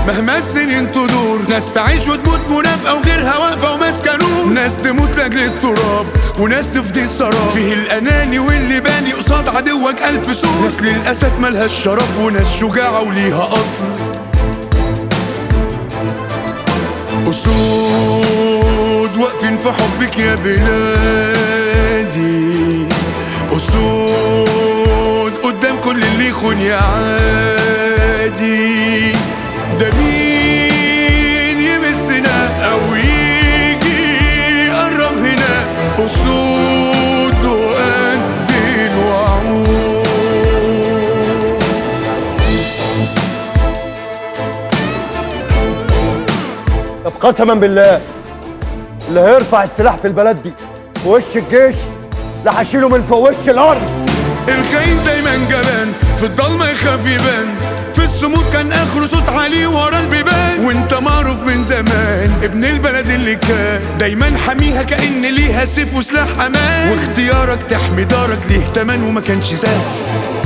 مهما السنين تدور ناس تعيش وتموت منافقة وغيرها واقفة وماسكة نور ناس تموت لاجل التراب وناس تفدي السراب فيه الأناني واللي باني قصاد عدوك ألف سور ناس للأسف ملهاش شرف وناس شجاعة وليها أصل أسود واقفين في حبك يا بلادي أسود قدام كل اللي يخون يا عادي ده مين يمسنا أو يجي يقرب هنا أسود وقد الوعود طب قسما بالله اللي هيرفع السلاح في البلد دي في وش الجيش لا هشيله من فوق وش الارض الخاين دايما جبان في الضلمة يخاف يبان في الصمود كان اخره صوت عالي ورا البيبان وانت معروف من زمان ابن البلد اللي كان دايما حاميها كأن ليها سيف وسلاح امان واختيارك تحمي دارك ليه تمن وما كانش سهل